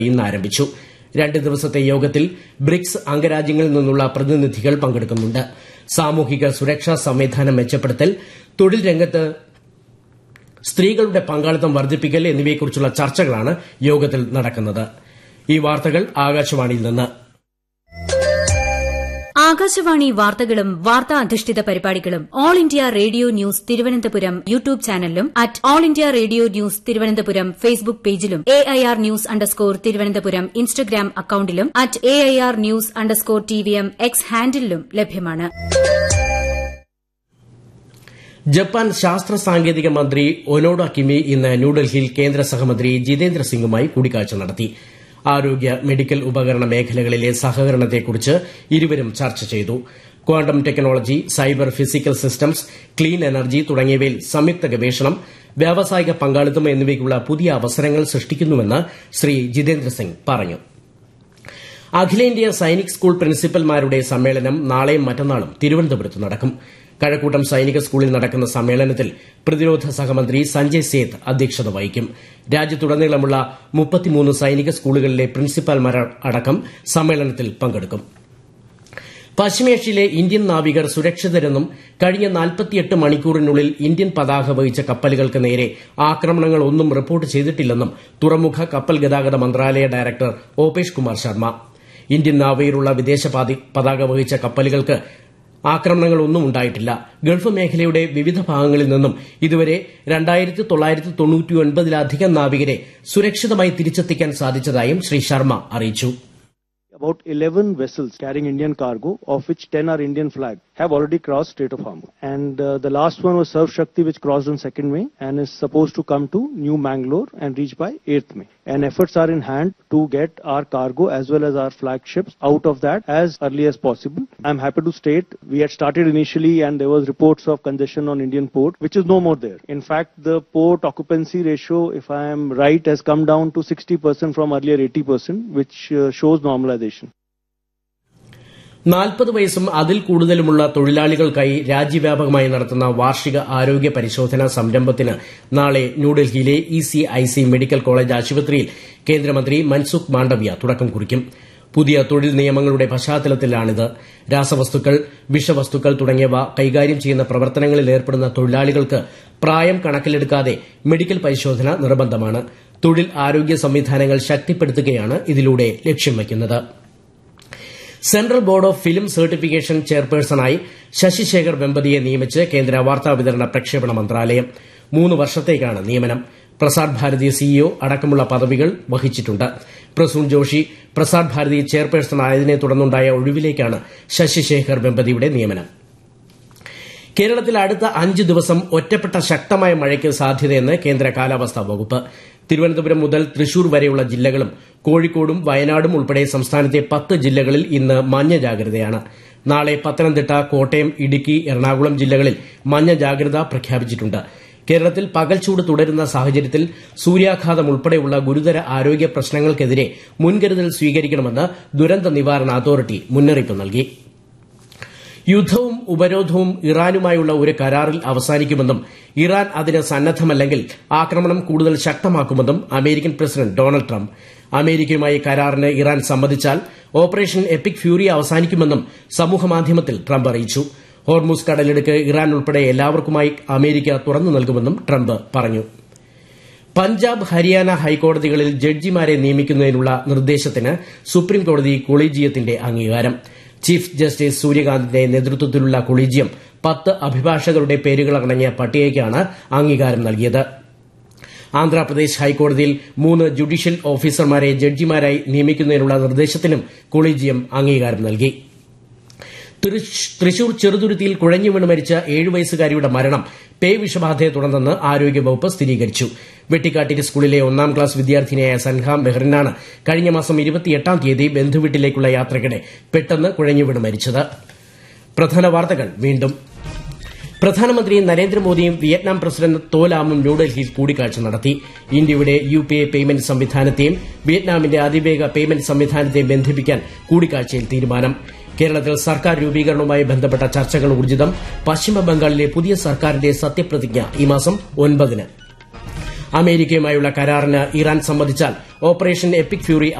ഇന്ന് ആരംഭിച്ചു രണ്ട് ദിവസത്തെ യോഗത്തിൽ ബ്രിക്സ് അംഗരാജ്യങ്ങളിൽ നിന്നുള്ള പ്രതിനിധികൾ പങ്കെടുക്കുന്നുണ്ട് സാമൂഹിക സുരക്ഷാ സംവിധാനം മെച്ചപ്പെടുത്തൽ തൊഴിൽ രംഗത്ത് സ്ത്രീകളുടെ പങ്കാളിത്തം വർദ്ധിപ്പിക്കൽ എന്നിവയെക്കുറിച്ചുള്ള ചർച്ചകളാണ് യോഗത്തിൽ നടക്കുന്നത് ഈ വാർത്തകൾ ആകാശവാണിയിൽ നിന്ന് ആകാശവാണി വാർത്തകളും വാർത്താ അധിഷ്ഠിത പരിപാടികളും all India radio news Thiruvananthapuram YouTube ചാനലിലും at all India radio news Thiruvananthapuram Facebook പേജിലും A I R news underscore Thiruvananthapuram Instagram അക്കൌണ്ടിലും at A I R news underscore T V M X ഹാൻഡിലും ലഭ്യമാണ് ജപ്പാൻ ശാസ്ത്ര സാങ്കേതിക മന്ത്രി ഒനോഡ കിമി ഇന്ന് ന്യൂഡൽഹിയിൽ കേന്ദ്ര സഹമന്ത്രി ജിതേന്ദ്ര സിംഗുമായി കൂടിക്കാഴ്ച നടത്തി ആരോഗ്യ മെഡിക്കൽ ഉപകരണ മേഖലകളിലെ സഹകരണത്തെക്കുറിച്ച് ഇരുവരും ചർച്ച ചെയ്തു quantum technology cyber physical systems clean energy തുടങ്ങിയവയിൽ സംയുക്ത ഗവേഷണം വ്യാവസായിക പങ്കാളിത്തം എന്നിവയ്ക്കുള്ള പുതിയ അവസരങ്ങൾ സൃഷ്ടിക്കുന്നുവെന്ന് ശ്രീ ജിതേന്ദ്ര സിംഗ് പറഞ്ഞു അഖിലേന്ത്യാ സൈനിക് സ്കൂൾ പ്രിൻസിപ്പൽമാരുടെ സമ്മേളനം നാളെയും മറ്റന്നാളും തിരുവനന്തപുരത്ത് നടക്കും കഴക്കൂട്ടം സൈനിക സ്കൂളിൽ നടക്കുന്ന സമ്മേളനത്തിൽ പ്രതിരോധ സഹമന്ത്രി സഞ്ജയ് സേത്ത് അധ്യക്ഷത വഹിക്കും രാജ്യത്തുടനീളമുള്ള മുപ്പത്തിമൂന്ന് സൈനിക സ്കൂളുകളിലെ പ്രിൻസിപ്പാൽമാർ അടക്കം സമ്മേളനത്തിൽ പങ്കെടുക്കും പശ്ചിമേഷ്യയിലെ ഇന്ത്യൻ നാവികർ സുരക്ഷിതരെന്നും കഴിഞ്ഞ നാൽപ്പത്തിയെട്ട് മണിക്കൂറിനുള്ളിൽ ഇന്ത്യൻ പതാക വഹിച്ച കപ്പലുകൾക്ക് നേരെ ആക്രമണങ്ങളൊന്നും റിപ്പോർട്ട് ചെയ്തിട്ടില്ലെന്നും തുറമുഖ കപ്പൽ ഗതാഗത മന്ത്രാലയ ഡയറക്ടർ ഓപേഷ് കുമാർ ശർമ്മ ഇന്ത്യൻ നാവികരുള്ള വിദേശ പതാക വഹിച്ച കപ്പലുകൾക്ക് ആക്രമണങ്ങളൊന്നും ഉണ്ടായിട്ടില്ല ഗൾഫ് മേഖലയുടെ വിവിധ ഭാഗങ്ങളിൽ നിന്നും ഇതുവരെ രണ്ടായിരത്തി തൊള്ളായിരത്തി തൊണ്ണൂറ്റിയൊൻപതിലധികം നാവികരെ സുരക്ഷിതമായി തിരിച്ചെത്തിക്കാൻ സാധിച്ചതായും ശ്രീ ശർമ്മ അറിയിച്ചു About 11 vessels carrying Indian cargo, of which 10 are Indian flag, have already crossed Strait of Hormuz. And uh, the last one was Surf Shakti, which crossed on 2nd May and is supposed to come to New Mangalore and reach by 8th May. And efforts are in hand to get our cargo as well as our flagships out of that as early as possible. I'm happy to state we had started initially and there was reports of congestion on Indian port, which is no more there. In fact, the port occupancy ratio, if I am right, has come down to 60% from earlier 80%, which uh, shows normalization. നാൽപ്പത് വയസ്സും അതിൽ കൂടുതലുമുള്ള തൊഴിലാളികൾക്കായി രാജ്യവ്യാപകമായി നടത്തുന്ന വാർഷിക ആരോഗ്യ പരിശോധനാ സംരംഭത്തിന് നാളെ ന്യൂഡൽഹിയിലെ E S I C medical college ആശുപത്രിയിൽ കേന്ദ്രമന്ത്രി മൻസുഖ് മാണ്ഡവ്യ തുടക്കം കുറിക്കും പുതിയ തൊഴിൽ നിയമങ്ങളുടെ പശ്ചാത്തലത്തിലാണിത് രാസവസ്തുക്കൾ വിഷവസ്തുക്കൾ തുടങ്ങിയവ കൈകാര്യം ചെയ്യുന്ന പ്രവർത്തനങ്ങളിൽ ഏർപ്പെടുന്ന തൊഴിലാളികൾക്ക് പ്രായം കണക്കിലെടുക്കാതെ മെഡിക്കൽ പരിശോധന നിർബന്ധമാണ് തൊഴിൽ ആരോഗ്യ സംവിധാനങ്ങൾ ശക്തിപ്പെടുത്തുകയാണ് ഇതിലൂടെ ലക്ഷ്യം വയ്ക്കുന്നത് central board of film certification ചെയർപേഴ്സണായി ശശിശേഖർ വെമ്പതിയെ നിയമിച്ച് കേന്ദ്ര വാർത്താവിതരണ പ്രക്ഷേപണ മന്ത്രാലയം മൂന്ന് വർഷത്തേക്കാണ് നിയമനം പ്രസാർ ഭാരതി സിഇഒ അടക്കമുള്ള പദവികൾ വഹിച്ചിട്ടുണ്ട് പ്രസൂൺ ജോഷി പ്രസാർ ഭാരതി ചെയർപേഴ്സൺ ആയതിനെ തുടർന്നുണ്ടായ ഒഴിവിലേക്കാണ് ശശിശേഖർ വെമ്പതിയുടെ നിയമനം കേരളത്തിൽ അടുത്ത അഞ്ച് ദിവസം ഒറ്റപ്പെട്ട ശക്തമായ മഴയ്ക്ക് സാധ്യതയെന്ന് കേന്ദ്ര കാലാവസ്ഥാ വകുപ്പ് തിരുവനന്തപുരം മുതൽ തൃശൂർ വരെയുള്ള ജില്ലകളും കോഴിക്കോടും വയനാടും ഉൾപ്പെടെ സംസ്ഥാനത്തെ പത്ത് ജില്ലകളിൽ ഇന്ന് മഞ്ഞ ജാഗ്രതയാണ് നാളെ പത്തനംതിട്ട കോട്ടയം ഇടുക്കി എറണാകുളം ജില്ലകളിൽ മഞ്ഞ ജാഗ്രത പ്രഖ്യാപിച്ചിട്ടുണ്ട് കേരളത്തിൽ പകൽച്ചൂട് തുടരുന്ന സാഹചര്യത്തിൽ സൂര്യാഘാതം ഉൾപ്പെടെയുള്ള ഗുരുതര ആരോഗ്യ പ്രശ്നങ്ങൾക്കെതിരെ മുൻകരുതൽ സ്വീകരിക്കണമെന്ന് ദുരന്ത നിവാരണ അതോറിറ്റി മുന്നറിയിപ്പ് നൽകി യുദ്ധവും ഉപരോധവും ഇറാനുമായുള്ള ഒരു കരാറിൽ അവസാനിക്കുമെന്നും ഇറാൻ അതിന് സന്നദ്ധമല്ലെങ്കിൽ ആക്രമണം കൂടുതൽ ശക്തമാക്കുമെന്നും അമേരിക്കൻ പ്രസിഡന്റ് ഡൊണാൾഡ് ട്രംപ് അമേരിക്കയുമായി കരാറിന് ഇറാൻ സമ്മതിച്ചാൽ ഓപ്പറേഷൻ എപ്പിക് ഫ്യൂരി അവസാനിക്കുമെന്നും സമൂഹമാധ്യമത്തിൽ ട്രംപ് അറിയിച്ചു ഹോർമൂസ് കടലിടുക്ക് ഇറാൻ ഉൾപ്പെടെ എല്ലാവർക്കുമായി അമേരിക്ക തുറന്നു നൽകുമെന്നും ട്രംപ് പറഞ്ഞു പഞ്ചാബ് ഹരിയാന ഹൈക്കോടതികളിൽ ജഡ്ജിമാരെ നിയമിക്കുന്നതിനുള്ള നിർദ്ദേശത്തിന് സുപ്രീംകോടതി കൊളീജിയത്തിന്റെ അംഗീകാരം ചീഫ് ജസ്റ്റിസ് സൂര്യകാന്തിന്റെ നേതൃത്വത്തിലുള്ള കൊളീജിയം പത്ത് അഭിഭാഷകരുടെ പേരുകളടങ്ങിയ പട്ടികയ്ക്കാണ് അംഗീകാരം നൽകിയത് ആന്ധ്രാപ്രദേശ് ഹൈക്കോടതിയിൽ മൂന്ന് ജുഡീഷ്യൽ ഓഫീസർമാരെ ജഡ്ജിമാരായി നിയമിക്കുന്നതിനുള്ള നിർദ്ദേശത്തിനും കൊളീജിയം അംഗീകാരം നൽകി തൃശൂർ ചെറുതുരുത്തിയിൽ കുഴഞ്ഞു വീണ് മരിച്ച ഏഴു വയസ്സുകാരിയുടെ മരണം പേ വിഷബാധയെ തുടർന്നെന്ന് ആരോഗ്യവകുപ്പ് സ്ഥിരീകരിച്ചു വെട്ടിക്കാട്ടിരി സ്കൂളിലെ ഒന്നാം ക്ലാസ് വിദ്യാർത്ഥിനിയായ സൻഹാം ബെഹ്റിനാണ് കഴിഞ്ഞ മാസം ഇരുപത്തിയെട്ടാം തീയതി ബന്ധുവീട്ടിലേക്കുള്ള യാത്രയ്ക്കിടെ പെട്ടെന്ന് കുഴഞ്ഞു വീണ് മരിച്ചത് പ്രധാന വാർത്തകൾ വീണ്ടും പ്രധാനമന്ത്രി നരേന്ദ്രമോദിയും വിയറ്റ്നാം പ്രസിഡന്റ് തോലാമും ന്യൂഡൽഹിയിൽ കൂടിക്കാഴ്ച നടത്തി ഇന്ത്യയുടെ യു പി ഐ പേയ്മെന്റ് സംവിധാനത്തെയും വിയറ്റ്നാമിന്റെ അതിവേഗ പേയ്മെന്റ് സംവിധാനത്തെയും ബന്ധിപ്പിക്കാൻ കൂടിക്കാഴ്ചയിൽ തീരുമാനം കേരളത്തിൽ സർക്കാർ രൂപീകരണവുമായി ബന്ധപ്പെട്ട ചർച്ചകൾ ഊർജിതം പശ്ചിമബംഗാളിലെ പുതിയ സർക്കാരിന്റെ സത്യപ്രതിജ്ഞ ഈ മാസം ഒൻപതിന് അമേരിക്കയുമായുള്ള കരാറിന് ഇറാൻ സമ്മതിച്ചാൽ ഓപ്പറേഷൻ എപ്പിക് ഫ്യൂറി